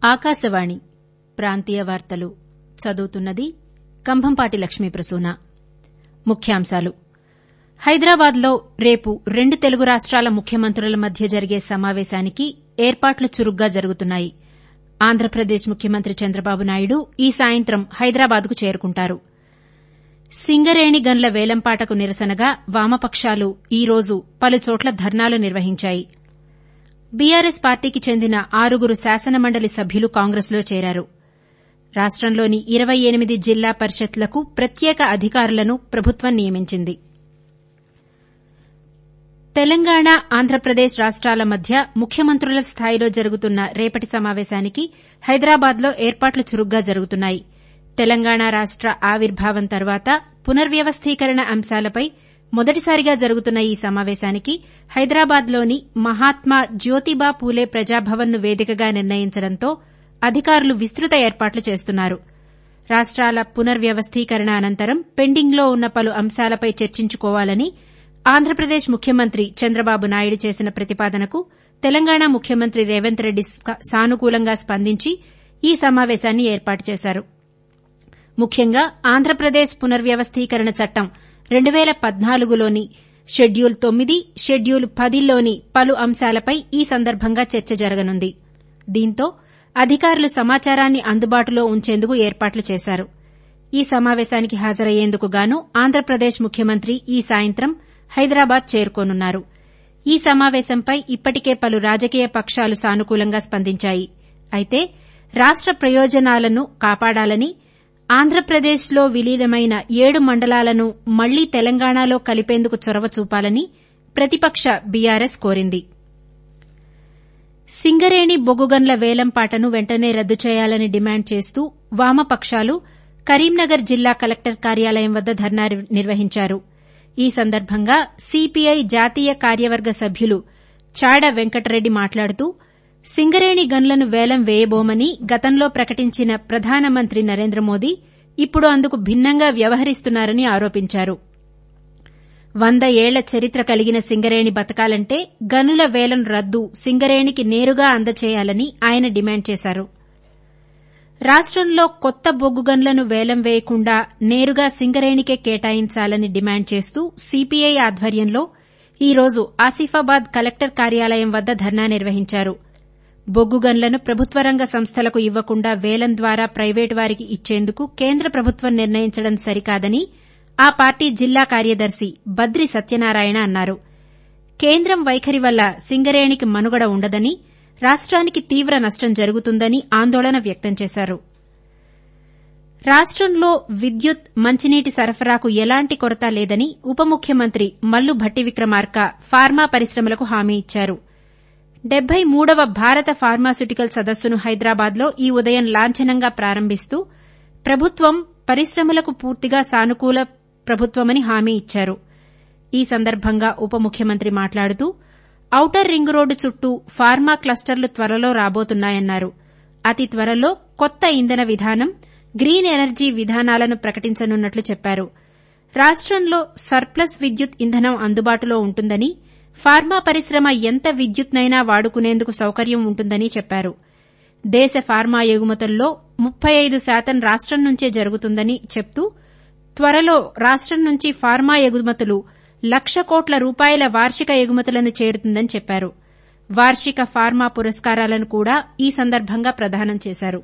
ఆకాశవాణి ప్రాంతీయ వార్తలు చదువుతున్నది కంభంపాటి లక్ష్మీప్రసూన ముఖ్యాంశాలు హైదరాబాద్లో రేపు రెండు తెలుగు రాష్ట్రాల ముఖ్యమంత్రుల మధ్య జరిగే సమావేశానికి ఏర్పాట్లు చురుగ్గా జరుగుతున్నాయి ఆంధ్రప్రదేశ్ ముఖ్యమంత్రి చంద్రబాబు నాయుడు ఈ సాయంత్రం హైదరాబాద్కు చేరుకుంటారు సింగరేణి గన్ల వేలంపాటకు నిరసనగా వామపక్షాలు ఈ రోజు పలుచోట్ల ధర్నాలు నిర్వహించాయి బీఆర్ఎస్ పార్టీకి చెందిన ఆరుగురు శాసనమండలి సభ్యులు కాంగ్రెస్లో చేరారు రాష్టంలోని ఇరవై ఎనిమిది జిల్లా పరిషత్లకు ప్రత్యేక అధికారులను ప్రభుత్వం నియమించింది తెలంగాణ ఆంధ్రప్రదేశ్ రాష్ట్రాల మధ్య ముఖ్యమంత్రుల స్థాయిలో జరుగుతున్న రేపటి సమావేశానికి హైదరాబాద్లో ఏర్పాట్లు చురుగ్గా జరుగుతున్నాయి తెలంగాణ రాష్ట ఆవిర్భావం తర్వాత పునర్వ్యవస్థీకరణ అంశాలపై మొదటిసారిగా జరుగుతున్న ఈ సమావేశానికి హైదరాబాద్లోని మహాత్మా జ్యోతిబా పూలే ప్రజాభవన్ను వేదికగా నిర్ణయించడంతో అధికారులు విస్తృత ఏర్పాట్లు చేస్తున్నారు రాష్ట్రాల పునర్వ్యవస్థీకరణ అనంతరం పెండింగ్లో ఉన్న పలు అంశాలపై చర్చించుకోవాలని ఆంధ్రప్రదేశ్ ముఖ్యమంత్రి చంద్రబాబు నాయుడు చేసిన ప్రతిపాదనకు తెలంగాణ ముఖ్యమంత్రి రేవంత్ రెడ్డి సానుకూలంగా స్పందించి ఈ సమావేశాన్ని ఏర్పాటు చేశారు ముఖ్యంగా ఆంధ్రప్రదేశ్ పునర్వ్యవస్థీకరణ చట్టం రెండు పేల పద్నాలుగులోని షెడ్యూల్ తొమ్మిది షెడ్యూల్ పదిలోని పలు అంశాలపై ఈ సందర్భంగా చర్చ జరగనుంది దీంతో అధికారులు సమాచారాన్ని అందుబాటులో ఉంచేందుకు ఏర్పాట్లు చేశారు ఈ సమావేశానికి హాజరయ్యేందుకు గాను ఆంధ్రప్రదేశ్ ముఖ్యమంత్రి ఈ సాయంత్రం హైదరాబాద్ చేరుకోనున్నారు ఈ సమావేశంపై ఇప్పటికే పలు రాజకీయ పక్షాలు సానుకూలంగా స్పందించాయి అయితే రాష్ట ప్రయోజనాలను కాపాడాలని ఆంధ్రప్రదేశ్లో విలీనమైన ఏడు మండలాలను మళ్లీ తెలంగాణలో కలిపేందుకు చొరవ చూపాలని ప్రతిపక్ష బీఆర్ఎస్ కోరింది సింగరేణి బొగ్గుగన్ల వేలంపాటను వెంటనే రద్దు చేయాలని డిమాండ్ చేస్తూ వామపక్షాలు కరీంనగర్ జిల్లా కలెక్టర్ కార్యాలయం వద్ద ధర్నా నిర్వహించారు ఈ సందర్భంగా సీపీఐ జాతీయ కార్యవర్గ సభ్యులు చాడ వెంకటరెడ్డి మాట్లాడుతూ సింగరేణి గన్లను వేలం వేయబోమని గతంలో ప్రకటించిన ప్రధానమంత్రి నరేంద్ర మోదీ ఇప్పుడు అందుకు భిన్నంగా వ్యవహరిస్తున్నారని ఆరోపించారు వంద ఏళ్ల చరిత్ర కలిగిన సింగరేణి బతకాలంటే గనుల వేలం రద్దు సింగరేణికి నేరుగా అందచేయాలని ఆయన డిమాండ్ చేశారు రాష్టంలో కొత్త బొగ్గు గన్లను వేలం వేయకుండా నేరుగా సింగరేణికే కేటాయించాలని డిమాండ్ చేస్తూ సీపీఐ ఆధ్వర్యంలో ఈ రోజు ఆసిఫాబాద్ కలెక్టర్ కార్యాలయం వద్ద ధర్నా నిర్వహించారు బొగ్గు గన్లను ప్రభుత్వ రంగ సంస్థలకు ఇవ్వకుండా వేలం ద్వారా ప్రైవేటు వారికి ఇచ్చేందుకు కేంద్ర ప్రభుత్వం నిర్ణయించడం సరికాదని ఆ పార్టీ జిల్లా కార్యదర్శి బద్రి సత్యనారాయణ అన్నారు కేంద్రం వైఖరి వల్ల సింగరేణికి మనుగడ ఉండదని రాష్ట్రానికి తీవ్ర నష్టం జరుగుతుందని ఆందోళన వ్యక్తం చేశారు రాష్టంలో విద్యుత్ మంచినీటి సరఫరాకు ఎలాంటి కొరత లేదని ఉప ముఖ్యమంత్రి మల్లు భట్టి విక్రమార్క ఫార్మా పరిశ్రమలకు హామీ ఇచ్చారు డెబ్బై మూడవ భారత ఫార్మాస్యూటికల్ సదస్సును హైదరాబాద్లో ఈ ఉదయం లాంఛనంగా ప్రారంభిస్తూ ప్రభుత్వం పరిశ్రమలకు పూర్తిగా సానుకూల ప్రభుత్వమని హామీ ఇచ్చారు ఈ సందర్భంగా ఉప ముఖ్యమంత్రి మాట్లాడుతూ ఔటర్ రింగ్ రోడ్డు చుట్టూ ఫార్మా క్లస్టర్లు త్వరలో రాబోతున్నాయన్నారు అతి త్వరలో కొత్త ఇంధన విధానం గ్రీన్ ఎనర్జీ విధానాలను ప్రకటించనున్నట్లు చెప్పారు రాష్టంలో సర్ప్లస్ విద్యుత్ ఇంధనం అందుబాటులో ఉంటుందని ఫార్మా పరిశ్రమ ఎంత విద్యుత్నైనా వాడుకునేందుకు సౌకర్యం ఉంటుందని చెప్పారు దేశ ఫార్మా ఎగుమతుల్లో ముప్పై ఐదు శాతం రాష్టం నుంచే జరుగుతుందని చెప్తూ త్వరలో రాష్టం నుంచి ఫార్మా ఎగుమతులు లక్ష కోట్ల రూపాయల వార్షిక ఎగుమతులను చేరుతుందని చెప్పారు వార్షిక ఫార్మా పురస్కారాలను కూడా ఈ సందర్భంగా ప్రదానం చేశారు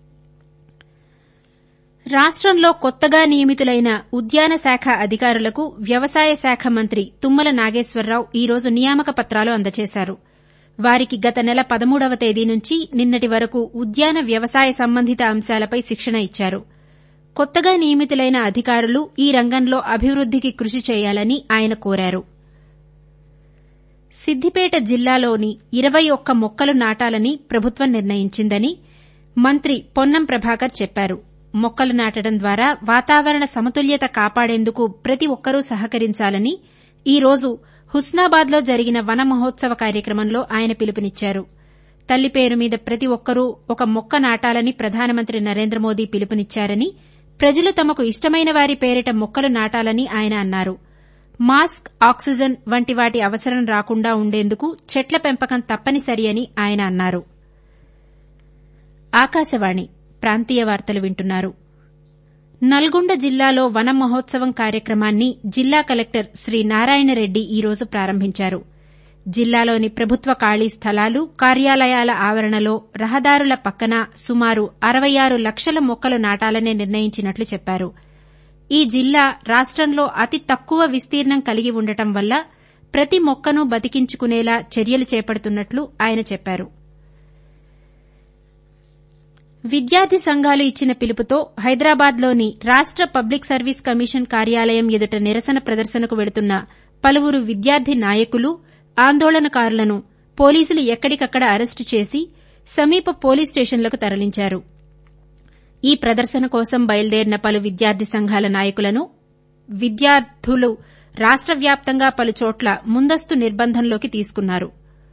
రాష్టంలో కొత్తగా నియమితులైన ఉద్యాన శాఖ అధికారులకు వ్యవసాయ శాఖ మంత్రి తుమ్మల నాగేశ్వరరావు ఈ రోజు నియామక పత్రాలు అందజేశారు వారికి గత నెల పదమూడవ తేదీ నుంచి నిన్నటి వరకు ఉద్యాన వ్యవసాయ సంబంధిత అంశాలపై శిక్షణ ఇచ్చారు కొత్తగా నియమితులైన అధికారులు ఈ రంగంలో అభివృద్దికి కృషి చేయాలని ఆయన కోరారు సిద్దిపేట జిల్లాలోని ఇరవై ఒక్క మొక్కలు నాటాలని ప్రభుత్వం నిర్ణయించిందని మంత్రి పొన్నం ప్రభాకర్ చెప్పారు మొక్కలు నాటడం ద్వారా వాతావరణ సమతుల్యత కాపాడేందుకు ప్రతి ఒక్కరూ సహకరించాలని ఈ రోజు హుస్నాబాద్లో జరిగిన వన మహోత్సవ కార్యక్రమంలో ఆయన పిలుపునిచ్చారు తల్లి పేరు మీద ప్రతి ఒక్కరూ ఒక మొక్క నాటాలని ప్రధానమంత్రి నరేంద్ర మోదీ పిలుపునిచ్చారని ప్రజలు తమకు ఇష్టమైన వారి పేరిట మొక్కలు నాటాలని ఆయన అన్నారు మాస్క్ ఆక్సిజన్ వంటి వాటి అవసరం రాకుండా ఉండేందుకు చెట్ల పెంపకం తప్పనిసరి అని ఆయన అన్నారు ఆకాశవాణి ప్రాంతీయ వార్తలు వింటున్నారు నల్గొండ జిల్లాలో వన మహోత్సవం కార్యక్రమాన్ని జిల్లా కలెక్టర్ శ్రీ నారాయణరెడ్డి ఈ రోజు ప్రారంభించారు జిల్లాలోని ప్రభుత్వ ఖాళీ స్థలాలు కార్యాలయాల ఆవరణలో రహదారుల పక్కన సుమారు అరవై ఆరు లక్షల మొక్కలు నాటాలని నిర్ణయించినట్లు చెప్పారు ఈ జిల్లా రాష్టంలో అతి తక్కువ విస్తీర్ణం కలిగి ఉండటం వల్ల ప్రతి మొక్కను బతికించుకునేలా చర్యలు చేపడుతున్నట్లు ఆయన చెప్పారు విద్యార్థి సంఘాలు ఇచ్చిన పిలుపుతో హైదరాబాద్లోని రాష్ట పబ్లిక్ సర్వీస్ కమిషన్ కార్యాలయం ఎదుట నిరసన ప్రదర్శనకు వెళుతున్న పలువురు విద్యార్థి నాయకులు ఆందోళనకారులను పోలీసులు ఎక్కడికక్కడ అరెస్టు చేసి సమీప పోలీస్ స్టేషన్లకు తరలించారు ఈ ప్రదర్శన కోసం బయలుదేరిన పలు విద్యార్థి సంఘాల నాయకులను విద్యార్థులు రాష్ట వ్యాప్తంగా పలుచోట్ల ముందస్తు నిర్బంధంలోకి తీసుకున్నారు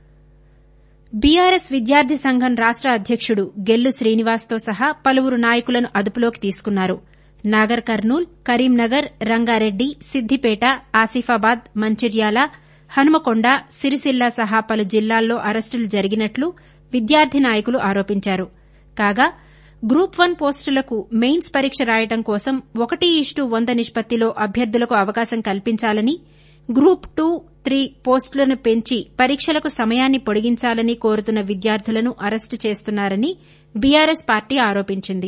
బీఆర్ఎస్ విద్యార్థి సంఘం రాష్ట అధ్యకుడు గెల్లు శ్రీనివాస్తో సహా పలువురు నాయకులను అదుపులోకి తీసుకున్నారు నాగర్ కర్నూల్ కరీంనగర్ రంగారెడ్డి సిద్దిపేట ఆసిఫాబాద్ మంచిర్యాల హనుమకొండ సిరిసిల్ల సహా పలు జిల్లాల్లో అరెస్టులు జరిగినట్లు విద్యార్థి నాయకులు ఆరోపించారు కాగా గ్రూప్ వన్ పోస్టులకు మెయిన్స్ పరీక్ష రాయడం కోసం ఒకటి ఇష్టు వంద నిష్పత్తిలో అభ్యర్థులకు అవకాశం కల్పించాలని గ్రూప్ టూ త్రీ పోస్టులను పెంచి పరీక్షలకు సమయాన్ని పొడిగించాలని కోరుతున్న విద్యార్థులను అరెస్టు చేస్తున్నారని బీఆర్ఎస్ పార్టీ ఆరోపించింది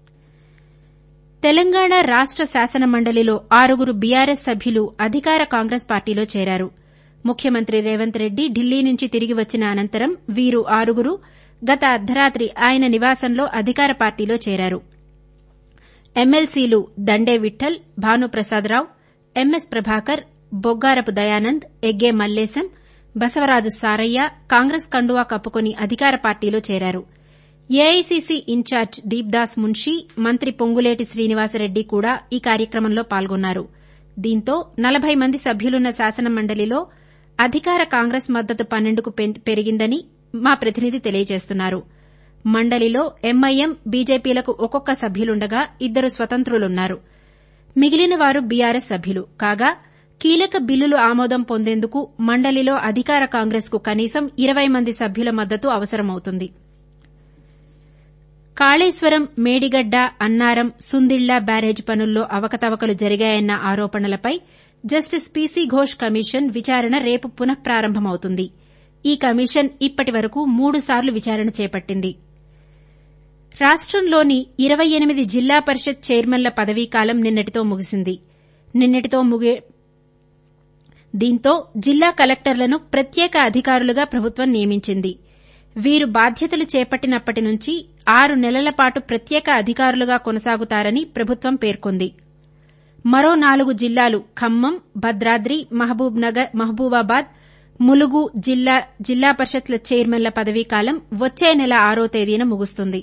తెలంగాణ రాష్ట శాసనమండలిలో ఆరుగురు బీఆర్ఎస్ సభ్యులు అధికార కాంగ్రెస్ పార్టీలో చేరారు ముఖ్యమంత్రి రేవంత్ రెడ్డి ఢిల్లీ నుంచి తిరిగి వచ్చిన అనంతరం వీరు ఆరుగురు గత అర్ధరాత్రి ఆయన నివాసంలో అధికార పార్టీలో చేరారు ఎమ్మెల్సీలు దండే విఠల్ భానుప్రసాదరావు ఎంఎస్ ప్రభాకర్ బొగ్గారపు దయానంద్ ఎగ్గే మల్లేశం బసవరాజు సారయ్య కాంగ్రెస్ కండువా కప్పుకుని అధికార పార్టీలో చేరారు ఏఐసీసీ ఇన్ఛార్జ్ దీప్దాస్ మున్షీ మంత్రి పొంగులేటి శ్రీనివాసరెడ్డి కూడా ఈ కార్యక్రమంలో పాల్గొన్నారు దీంతో నలభై మంది సభ్యులున్న శాసనమండలిలో అధికార కాంగ్రెస్ మద్దతు పన్నెండుకు పెరిగిందని మా ప్రతినిధి తెలియజేస్తున్నారు మండలిలో ఎంఐఎం బీజేపీలకు ఒక్కొక్క సభ్యులుండగా ఇద్దరు స్వతంత్రులున్నారు మిగిలిన వారు బీఆర్ఎస్ సభ్యులు కాగా కీలక బిల్లులు ఆమోదం పొందేందుకు మండలిలో అధికార కాంగ్రెస్కు కనీసం ఇరవై మంది సభ్యుల మద్దతు అవసరమవుతుంది కాళేశ్వరం మేడిగడ్డ అన్నారం సుందిళ్ల బ్యారేజ్ పనుల్లో అవకతవకలు జరిగాయన్న ఆరోపణలపై జస్టిస్ పీసీ ఘోష్ కమిషన్ విచారణ రేపు పునః ప్రారంభమవుతుంది ఈ కమిషన్ ఇప్పటి వరకు మూడుసార్లు విచారణ చేపట్టింది రాష్టంలోని ఇరవై ఎనిమిది జిల్లా పరిషత్ చైర్మన్ల పదవీకాలం నిన్నటితో ముగిసింది నిన్నటితో ముగే దీంతో జిల్లా కలెక్టర్లను ప్రత్యేక అధికారులుగా ప్రభుత్వం నియమించింది వీరు బాధ్యతలు చేపట్టినప్పటి నుంచి ఆరు నెలల పాటు ప్రత్యేక అధికారులుగా కొనసాగుతారని ప్రభుత్వం పేర్కొంది మరో నాలుగు జిల్లాలు ఖమ్మం భద్రాద్రి మహబూబాబాద్ ములుగు జిల్లా జిల్లా పరిషత్ల చైర్మన్ల పదవీకాలం వచ్చే నెల ఆరో తేదీన ముగుస్తుంది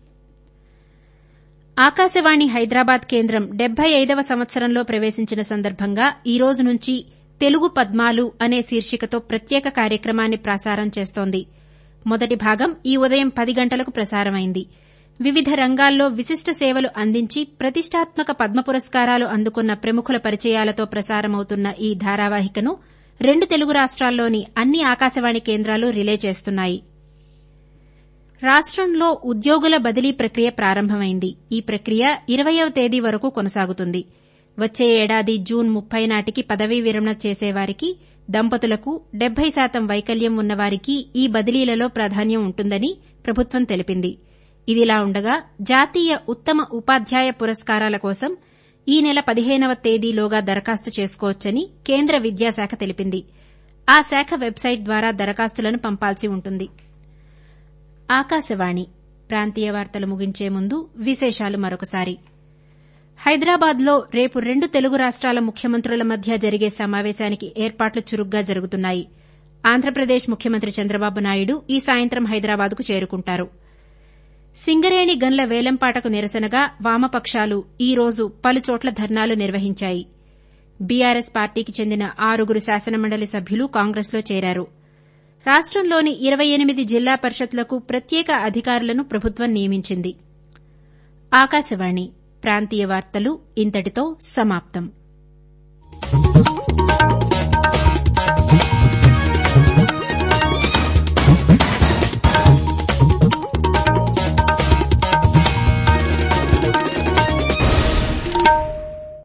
ఆకాశవాణి హైదరాబాద్ కేంద్రం డెబ్బై ఐదవ సంవత్సరంలో ప్రవేశించిన సందర్భంగా ఈ రోజు నుంచి తెలుగు పద్మాలు అనే శీర్షికతో ప్రత్యేక కార్యక్రమాన్ని ప్రసారం చేస్తోంది మొదటి భాగం ఈ ఉదయం పది గంటలకు ప్రసారమైంది వివిధ రంగాల్లో విశిష్ట సేవలు అందించి ప్రతిష్టాత్మక పద్మ పురస్కారాలు అందుకున్న ప్రముఖుల పరిచయాలతో ప్రసారమవుతున్న ఈ ధారావాహికను రెండు తెలుగు రాష్ట్రాల్లోని అన్ని ఆకాశవాణి కేంద్రాలు రిలే చేస్తున్నాయి రాష్టంలో ఉద్యోగుల బదిలీ ప్రక్రియ ప్రారంభమైంది ఈ ప్రక్రియ ఇరవయవ తేదీ వరకు కొనసాగుతుంది వచ్చే ఏడాది జూన్ ముప్పై నాటికి పదవీ విరమణ చేసేవారికి దంపతులకు డెబ్బై శాతం వైకల్యం ఉన్నవారికి ఈ బదిలీలలో ప్రాధాన్యం ఉంటుందని ప్రభుత్వం తెలిపింది ఇదిలా ఉండగా జాతీయ ఉత్తమ ఉపాధ్యాయ పురస్కారాల కోసం ఈ నెల పదిహేనవ తేదీలోగా దరఖాస్తు చేసుకోవచ్చని కేంద్ర విద్యాశాఖ తెలిపింది ఆ శాఖ వెబ్సైట్ ద్వారా దరఖాస్తులను పంపాల్సి ఉంటుంది ఆకాశవాణి ప్రాంతీయ వార్తలు ముగించే ముందు విశేషాలు మరొకసారి హైదరాబాద్లో రేపు రెండు తెలుగు రాష్ట్రాల ముఖ్యమంత్రుల మధ్య జరిగే సమావేశానికి ఏర్పాట్లు చురుగ్గా జరుగుతున్నాయి ఆంధ్రప్రదేశ్ ముఖ్యమంత్రి చంద్రబాబు నాయుడు ఈ సాయంత్రం హైదరాబాద్కు చేరుకుంటారు సింగరేణి గన్ల వేలంపాటకు నిరసనగా వామపక్షాలు ఈ రోజు పలుచోట్ల ధర్నాలు నిర్వహించాయి బీఆర్ఎస్ పార్టీకి చెందిన ఆరుగురు శాసనమండలి సభ్యులు కాంగ్రెస్లో చేరారు రాష్టంలోని ఇరవై ఎనిమిది జిల్లా పరిషత్లకు ప్రత్యేక అధికారులను ప్రభుత్వం నియమించింది ఆకాశవాణి ప్రాంతీయ వార్తలు ఇంతటితో సమాప్తం